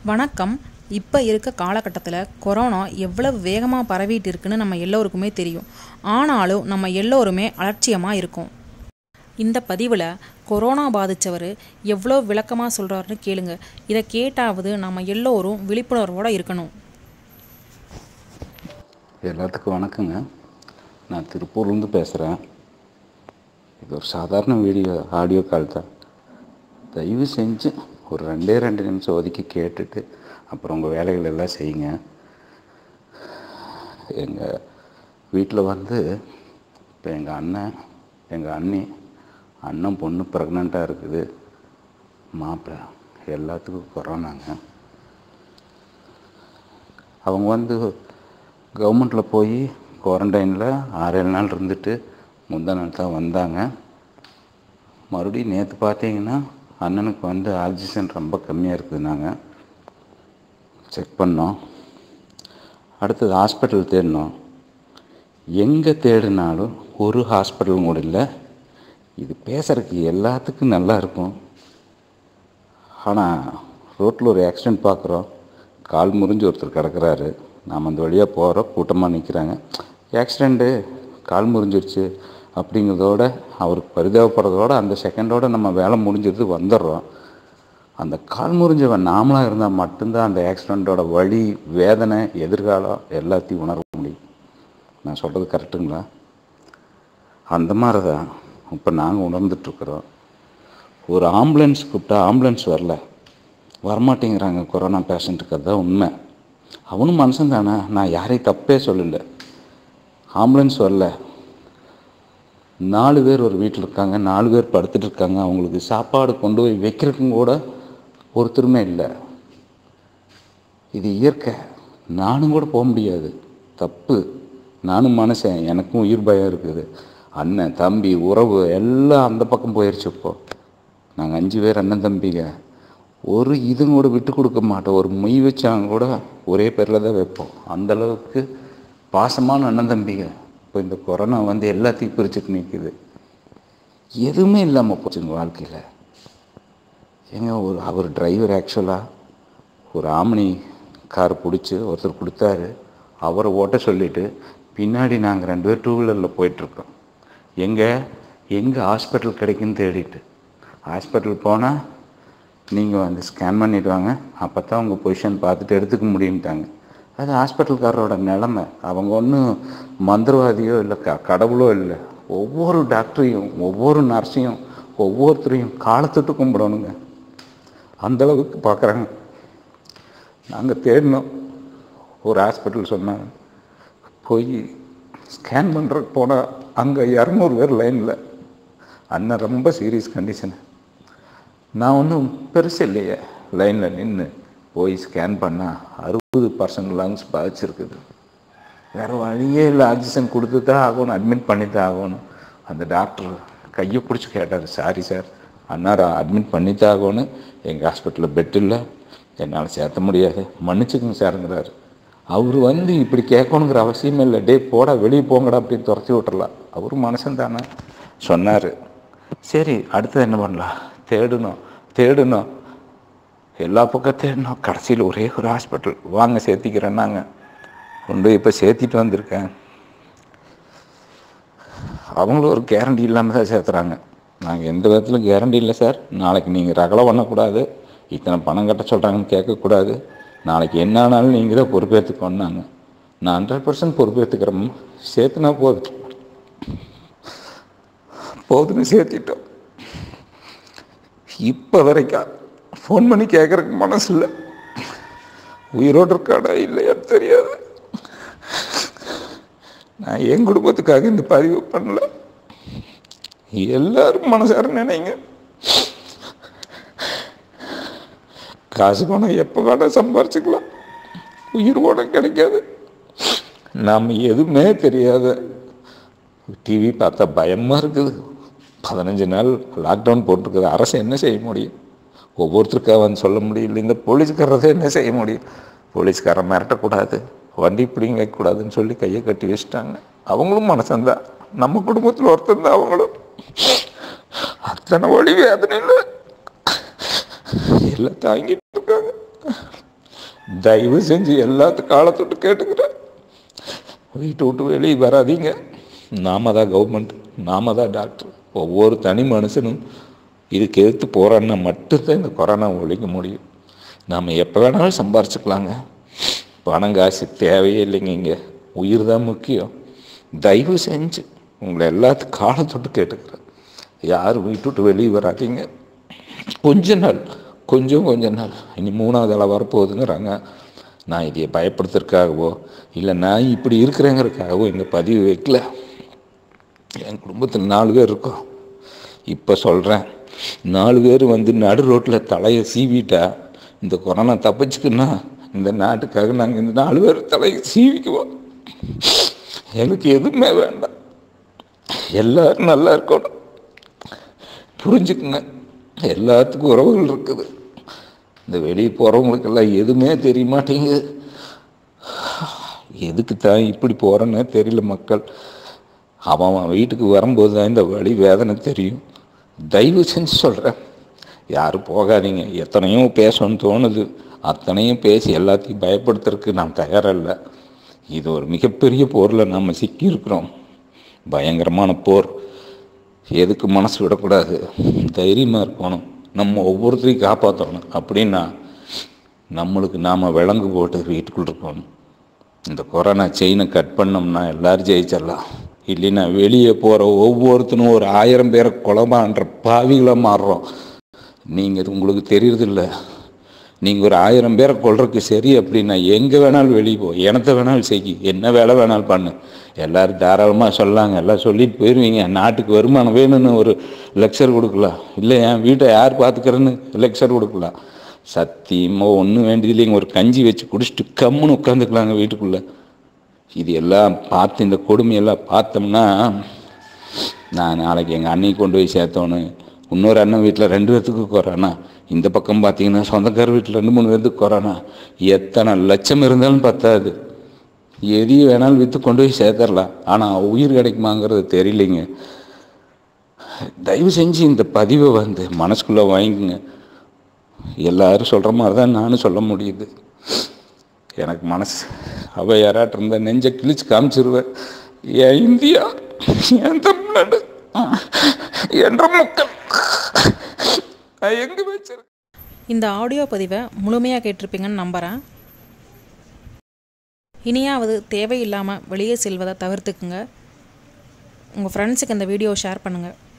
வணக்கம் இப்போ இருக்க காலகட்டத்தில் கொரோனா எவ்வளவு வேகமாக பரவிட்டு இருக்குன்னு நம்ம எல்லோருக்குமே தெரியும் ஆனாலும் நம்ம எல்லோருமே அலட்சியமாக இருக்கோம் இந்த பதிவில் கொரோனா பாதித்தவர் எவ்வளோ விளக்கமாக சொல்கிறாருன்னு கேளுங்க இதை கேட்டாவது நம்ம எல்லோரும் விழிப்புணர்வோடு இருக்கணும் எல்லாத்துக்கும் வணக்கங்க நான் திருப்பூர்லேருந்து பேசுகிறேன் இது ஒரு சாதாரண வீடியோ ஆடியோ கால் தான் தயவு செஞ்சு ஒரு ரெண்டே ரெண்டு நிமிஷம் ஒதுக்கி கேட்டுட்டு அப்புறம் உங்கள் வேலைகள் எல்லாம் செய்யுங்க எங்கள் வீட்டில் வந்து இப்போ எங்கள் அண்ணன் எங்கள் அண்ணி அண்ணன் பொண்ணு ப்ரெக்னெண்ட்டாக இருக்குது மாப்பிள்ளை எல்லாத்துக்கும் கொரோனாங்க அவங்க வந்து கவர்மெண்ட்டில் போய் குவாரண்டைனில் ஆறு ஏழு நாள் இருந்துட்டு முந்தா நாள் தான் வந்தாங்க மறுபடியும் நேற்று பார்த்தீங்கன்னா அண்ணனுக்கு வந்து ஆக்சிஜன் ரொம்ப கம்மியாக இருக்குதுனாங்க செக் பண்ணோம் அடுத்தது ஹாஸ்பிட்டல் தேடினோம் எங்கே தேடினாலும் ஒரு ஹாஸ்பிட்டலும் கூட இல்லை இது பேசுகிறதுக்கு எல்லாத்துக்கும் நல்லா இருக்கும் ஆனால் ரோட்டில் ஒரு ஆக்சிடெண்ட் பார்க்குறோம் கால் முறிஞ்சு ஒருத்தர் கிடக்குறாரு நாம் அந்த வழியாக போகிறோம் கூட்டமாக நிற்கிறாங்க ஆக்சிடெண்ட்டு கால் முறிஞ்சிருச்சு அப்படிங்கிறதோட அவருக்கு பரிதாபப்படுறதோட அந்த செகண்டோட நம்ம வேலை முடிஞ்சிருது வந்துடுறோம் அந்த கால் முறிஞ்சவன் நாமளாக இருந்தால் மட்டும்தான் அந்த ஆக்சிடெண்ட்டோட வலி வேதனை எதிர்காலம் எல்லாத்தையும் உணர முடியும் நான் சொல்கிறது கரெக்டுங்களா அந்த மாதிரி தான் இப்போ நாங்கள் உணர்ந்துட்டுருக்குறோம் ஒரு ஆம்புலன்ஸ் கூப்பிட்டா ஆம்புலன்ஸ் வரல வரமாட்டேங்கிறாங்க கொரோனா பேஷண்ட்டுக்கு அதுதான் உண்மை அவனும் மனுஷன் தானே நான் யாரையும் தப்பே சொல்லலை ஆம்புலன்ஸ் வரல நாலு பேர் ஒரு வீட்டில் இருக்காங்க நாலு பேர் படுத்துட்டு இருக்காங்க அவங்களுக்கு சாப்பாடு கொண்டு போய் வைக்கிறதுக்கும் கூட ஒருத்தருமே இல்லை இது இயற்கை நானும் கூட போக முடியாது தப்பு நானும் மனுஷன் எனக்கும் உயிர் பயம் இருக்குது அண்ணன் தம்பி உறவு எல்லாம் அந்த பக்கம் போயிடுச்சு இப்போ நாங்கள் அஞ்சு பேர் அண்ணன் தம்பிங்க ஒரு இதுவும் கூட விட்டு கொடுக்க மாட்டோம் ஒரு மொய் வச்சாங்க கூட ஒரே பேரில் தான் வைப்போம் அந்த அளவுக்கு பாசமான அண்ணன் தம்பிங்க இப்போ இந்த கொரோனா வந்து எல்லாத்தையும் பிரிச்சுட்டு நிற்குது எதுவுமே இல்லாமல் போச்சுங்க வாழ்க்கையில் ஏங்க ஒரு அவர் டிரைவர் ஆக்சுவலாக ஒரு ஆம்னி கார் பிடிச்சி ஒருத்தர் கொடுத்தாரு அவரை ஓட்ட சொல்லிவிட்டு பின்னாடி நாங்கள் ரெண்டு பேர் டூ வீலரில் போயிட்டுருக்கோம் எங்கே எங்கே ஹாஸ்பிட்டல் கிடைக்குன்னு தேடிட்டு ஹாஸ்பிட்டல் போனால் நீங்கள் வந்து ஸ்கேன் பண்ணிட்டு வாங்க அப்போ தான் உங்கள் பொசிஷன் பார்த்துட்டு எடுத்துக்க முடியும்ட்டாங்க அது ஹாஸ்பிட்டல்காரரோட நிலமை அவங்க ஒன்றும் மந்திரவாதியோ இல்லை க கடவுளோ இல்லை ஒவ்வொரு டாக்டரையும் ஒவ்வொரு நர்ஸையும் ஒவ்வொருத்தரையும் காலத்துட்டு கும்பிடணுங்க அந்தளவுக்கு பார்க்குறாங்க நாங்கள் தேடினோம் ஒரு ஹாஸ்பிட்டல் சொன்னாங்க போய் ஸ்கேன் பண்ணுறதுக்கு போனால் அங்கே இரநூறு பேர் லைனில் அண்ணன் ரொம்ப சீரியஸ் கண்டிஷனு நான் ஒன்றும் பெருசு இல்லையே லைனில் நின்று போய் ஸ்கேன் பண்ணால் அறுபது பர்சன்ட் லங்ஸ் பாதிச்சிருக்குது வேறு வழியே இல்லை ஆக்சிஜன் கொடுத்து தான் ஆகணும் அட்மிட் பண்ணி தான் ஆகணும் அந்த டாக்டர் கையை பிடிச்சி கேட்டார் சாரி சார் அண்ணாரா அட்மிட் பண்ணி தான் ஆகணும் எங்கள் ஹாஸ்பிட்டலில் பெட் இல்லை என்னால் சேர்த்த முடியாது மன்னிச்சுக்கங்க சாருங்கிறாரு அவர் வந்து இப்படி கேட்கணுங்கிற அவசியமே இல்லை டே போடா வெளியே போங்கடா அப்படின்னு துரத்தி விட்டுறலாம் அவர் மனுஷன் தானே சொன்னார் சரி அடுத்தது என்ன பண்ணலாம் தேடணும் தேடணும் எல்லா பக்கம் தேடணும் கடைசியில் ஒரே ஒரு ஹாஸ்பிட்டல் வாங்க சேர்த்திக்கிறேன்னாங்க கொண்டு போய் இப்போ சேர்த்திட்டு வந்திருக்கேன் அவங்களும் ஒரு கேரண்டி இல்லாமல் தான் சேர்த்துறாங்க நாங்கள் எந்த விதத்திலும் கேரண்டி இல்லை சார் நாளைக்கு நீங்கள் ரகலை பண்ணக்கூடாது இத்தனை பணம் கட்ட சொல்கிறாங்கன்னு கேட்கக்கூடாது நாளைக்கு என்ன ஆனாலும் நீங்கள் தான் பொறுப்பேற்றுக்கோன்னாங்க நான் ஹண்ட்ரட் பர்சன்ட் பொறுப்பேற்றுக்கிறோம் சேர்த்துனா போதும் போதுன்னு சேர்த்திட்டோம் இப்போ வரைக்கும் ஃபோன் பண்ணி கேட்குறதுக்கு மனசு இல்லை உயிரோடு இருக்காடா இல்லையா தெரியாது நான் என் குடும்பத்துக்காக இந்த பதிவு பண்ணல எல்லாரும் மனசார நினைங்க காசு பணம் எப்போ வேணால் சம்பாரிச்சுக்கலாம் உயிர் பணம் கிடைக்காது நாம் எதுவுமே தெரியாத டிவி பார்த்தா பயமாக இருக்குது பதினஞ்சு நாள் லாக்டவுன் போட்டிருக்குது அரசு என்ன செய்ய முடியும் ஒவ்வொருத்தருக்காக வந்து சொல்ல முடியல இந்த போலீஸ்காரதை என்ன செய்ய முடியும் போலீஸ்காரன் மிரட்டக்கூடாது வண்டி பிடிங்க வைக்கக்கூடாதுன்னு சொல்லி கையை கட்டி வச்சுட்டாங்க அவங்களும் மனசந்தான் நம்ம குடும்பத்தில் ஒருத்தன் தான் அவங்களும் அத்தனை வழி வேதனையில் எல்லாம் தாங்கிட்டு இருக்காங்க தயவு செஞ்சு எல்லாத்து காலத்தொட்டு கேட்டுக்கிறேன் வீட்டை விட்டு வெளியே வராதீங்க நாம தான் கவர்மெண்ட் நாம தான் டாக்டர் ஒவ்வொரு தனி மனுஷனும் இதுக்கு எதிர்த்து போராடினா மட்டும்தான் இந்த கொரோனா ஒழிக்க முடியும் நாம் எப்போ வேணாலும் சம்பாரிச்சுக்கலாங்க பணம் காசு தேவையே இல்லைங்க இங்கே உயிர் தான் முக்கியம் தயவு செஞ்சு உங்களை எல்லாத்து காலத்தொட்டு கேட்டுக்கிறேன் யாரும் வீட்டு விட்டு வெளியே வராதீங்க கொஞ்ச நாள் கொஞ்சம் கொஞ்ச நாள் இனி மூணாவது அளவு வரப்போகுதுங்கிறாங்க நான் இதை பயப்படுத்துறதுக்காகவோ இல்லை நான் இப்படி இருக்கிறேங்கிறதுக்காகவோ இந்த பதிவு வைக்கல என் குடும்பத்தில் நாலு பேர் இருக்கோம் இப்போ சொல்கிறேன் நாலு பேர் வந்து நடு ரோட்டில் தலையை சீவிட்டா இந்த கொரோனா தப்பிச்சுக்குன்னா இந்த நாட்டுக்காக நாங்கள் இந்த நாலு பேர் தலையை சீவிக்குவோம் எனக்கு எதுவுமே வேண்டாம் எல்லாரும் நல்லா இருக்கணும் புரிஞ்சுக்குங்க எல்லாத்துக்கும் உறவுகள் இருக்குது இந்த வெளியே போகிறவங்களுக்கெல்லாம் எதுவுமே தெரிய மாட்டேங்குது எதுக்கு தான் இப்படி போகிறேன்னு தெரியல மக்கள் அவன் அவன் வீட்டுக்கு வரும்போது தான் இந்த வழி வேதனை தெரியும் தயவு செஞ்சு சொல்கிறேன் யாரும் போகாதீங்க எத்தனையோ பேசணும்னு தோணுது அத்தனையும் பேசி எல்லாத்தையும் பயப்படுத்துறதுக்கு நான் தயாராக இல்லை இது ஒரு மிகப்பெரிய போரில் நம்ம சிக்கியிருக்கிறோம் பயங்கரமான போர் எதுக்கு மனசு விடக்கூடாது தைரியமாக இருக்கணும் நம்ம ஒவ்வொருத்தரையும் காப்பாற்றணும் அப்படின்னா நம்மளுக்கு நாம் விலங்கு போட்டு வீட்டுக்குள்ள இருக்கணும் இந்த கொரோனா செயினை கட் பண்ணோம்னா எல்லாரும் ஜெயிச்சிடலாம் இல்லைன்னா வெளியே போகிற ஒவ்வொருத்தனும் ஒரு ஆயிரம் பேரை கொலமான்ற பாவிகளாக மாறுறோம் நீங்கள் உங்களுக்கு தெரியறதில்ல நீங்கள் ஒரு ஆயிரம் பேரை கொள்றதுக்கு சரி அப்படின்னா எங்கே வேணாலும் வெளியே போ எனத்தை வேணாலும் செய்யி என்ன வேலை வேணாலும் பண்ணு எல்லாரும் தாராளமாக சொல்லாங்க எல்லாம் சொல்லிட்டு போயிடுவீங்க நாட்டுக்கு வருமானம் வேணும்னு ஒரு லெக்சர் கொடுக்கலாம் இல்லை என் வீட்டை யார் பார்த்துக்கிறேன்னு லெக்சர் கொடுக்கலாம் சத்தியமாக ஒன்றும் வேண்டியதில்லைங்க ஒரு கஞ்சி வச்சு குடிச்சிட்டு கம்முன்னு உட்காந்துக்கலாங்க வீட்டுக்குள்ளே இது எல்லாம் பார்த்து இந்த கொடுமையெல்லாம் பார்த்தோம்னா நான் நாளைக்கு எங்கள் அண்ணியை கொண்டு போய் சேர்த்தோன்னு இன்னொரு அண்ணன் வீட்டில் ரெண்டு பேர்த்துக்கு கொரோனா இந்த பக்கம் பார்த்தீங்கன்னா சொந்தக்கார வீட்டில் ரெண்டு மூணு பேர்த்துக்கு கொரோனா எத்தனை லட்சம் இருந்தாலும் பத்தாது எதையும் வேணாலும் விற்று கொண்டு போய் சேர்த்துடலாம் ஆனால் உயிர் கிடைக்குமாங்கிறது தெரியலைங்க தயவு செஞ்சு இந்த பதிவை வந்து மனசுக்குள்ளே வாங்கிக்கோங்க எல்லாரும் சொல்கிற மாதிரி தான் நானும் சொல்ல முடியுது எனக்கு மனசு அவ யாராட்டு இருந்த நெஞ்ச கிழிச்சு காமிச்சிருவேன் என் இந்தியா என் தமிழ்நாடு என்ற மக்கள் நான் எங்கே வச்சிருக்கேன் இந்த ஆடியோ பதிவை முழுமையாக கேட்டிருப்பீங்கன்னு நம்புகிறேன் இனியாவது தேவையில்லாமல் வெளியே செல்வதை தவிர்த்துக்குங்க உங்கள் ஃப்ரெண்ட்ஸுக்கு இந்த வீடியோ ஷேர் பண்ணுங்கள்